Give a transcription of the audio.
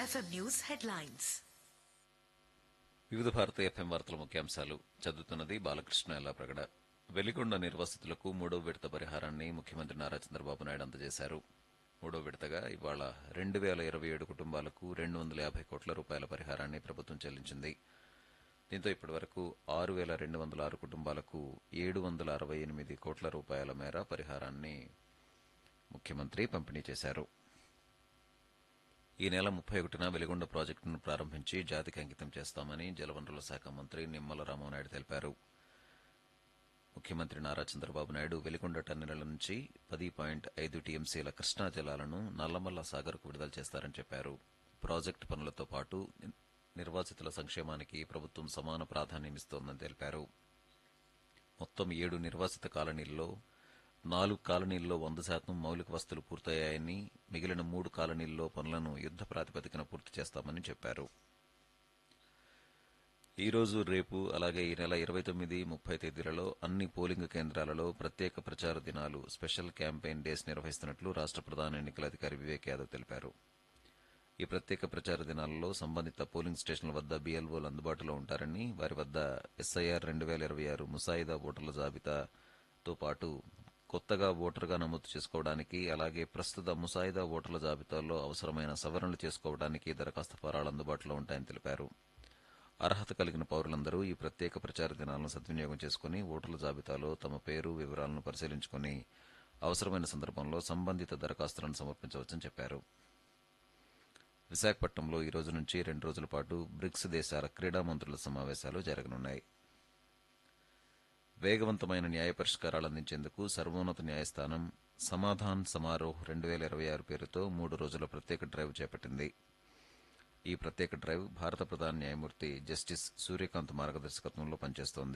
FM News headlines. వివిధ భారత FM వార్తల ముఖ్యాంశాలు చదువుతున్నది బాలకృష్ణ ఎల్లాప్రగడ వెలిగొండ నిర్వాసితులకు మూడో విడత పరిహారాన్ని ముఖ్యమంత్రి నారా చంద్రబాబు నాయుడు అందజేశారు మూడో విడతగా ఇవాళ రెండు వేల ఇరవై ఏడు కుటుంబాలకు రెండు వందల యాభై కోట్ల రూపాయల పరిహారాన్ని ప్రభుత్వం చెల్లించింది దీంతో ఇప్పటి వరకు ఆరు వేల రెండు వందల ఆరు కుటుంబాలకు ఏడు వందల అరవై ఎనిమిది కోట్ల రూపాయల మేర పరిహారాన్ని ముఖ్యమంత్రి పంపిణీ చేశారు ఈ నెల ముప్పై ఒకటిన వెలిగొండ ప్రాజెక్టును ప్రారంభించి జాతికి అంకితం చేస్తామని జలవనరుల శాఖ మంత్రి నిమ్మల రామనాయుడు తెలిపారు ముఖ్యమంత్రి నారా చంద్రబాబు నాయుడు వెలిగొండ టన్నెల నుంచి పది పాయింట్ ఐదు టీఎంసీల కృష్ణా జలాలను నల్లమల్ల సాగర్కు విడుదల చేస్తారని చెప్పారు ప్రాజెక్టు పనులతో పాటు నిర్వాసితుల సంక్షేమానికి ప్రభుత్వం సమాన ప్రాధాన్యమిస్తోందని తెలిపారు మొత్తం ఏడు నిర్వాసిత కాలనీల్లో నాలుగు కాలనీల్లో వంద శాతం మౌలిక వస్తువులు పూర్తయ్యాయని మిగిలిన మూడు కాలనీల్లో పనులను యుద్ద ప్రాతిపదికన పూర్తి చేస్తామని చెప్పారు ఈ రోజు రేపు అలాగే ఈ నెల ఇరవై తొమ్మిది ముప్పై తేదీలలో అన్ని పోలింగ్ కేంద్రాలలో ప్రత్యేక ప్రచార దినాలు స్పెషల్ క్యాంపెయిన్ డేస్ నిర్వహిస్తున్నట్లు రాష్ట ప్రధాన ఎన్నికల అధికారి వివేక్ యాదవ్ తెలిపారు ఈ ప్రత్యేక ప్రచార దినాలలో సంబంధిత పోలింగ్ స్టేషన్ల వద్ద బీఎల్ఓలు అందుబాటులో ఉంటారని వారి వద్ద ఎస్ఐఆర్ రెండు వేల ఇరవై ఆరు ముసాయిదా ఓటర్ల జాబితాతో పాటు కొత్తగా ఓటర్గా నమోదు చేసుకోవడానికి అలాగే ప్రస్తుత ముసాయిదా ఓటర్ల జాబితాలో అవసరమైన సవరణలు చేసుకోవడానికి దరఖాస్తు ఫారాలు అందుబాటులో ఉంటాయని తెలిపారు అర్హత కలిగిన పౌరులందరూ ఈ ప్రత్యేక ప్రచార దినాలను సద్వినియోగం చేసుకుని ఓటర్ల జాబితాలో తమ పేరు వివరాలను పరిశీలించుకుని అవసరమైన సందర్భంలో సంబంధిత దరఖాస్తులను సమర్పించవచ్చని చెప్పారు విశాఖపట్నంలో ఈ రోజు నుంచి రెండు రోజుల పాటు బ్రిక్స్ దేశాల క్రీడా మంత్రుల సమావేశాలు జరగనున్నాయి వేగవంతమైన న్యాయ పరిష్కారాలు అందించేందుకు సర్వోన్నత న్యాయస్థానం సమాధాన్ సమారోహ్ రెండు వేల ఇరవై ఆరు పేరుతో మూడు రోజుల ప్రత్యేక డ్రైవ్ చేపట్టింది ఈ ప్రత్యేక డ్రైవ్ భారత ప్రధాన న్యాయమూర్తి జస్టిస్ సూర్యకాంత్ మార్గదర్శకత్వంలో పనిచేస్తోంది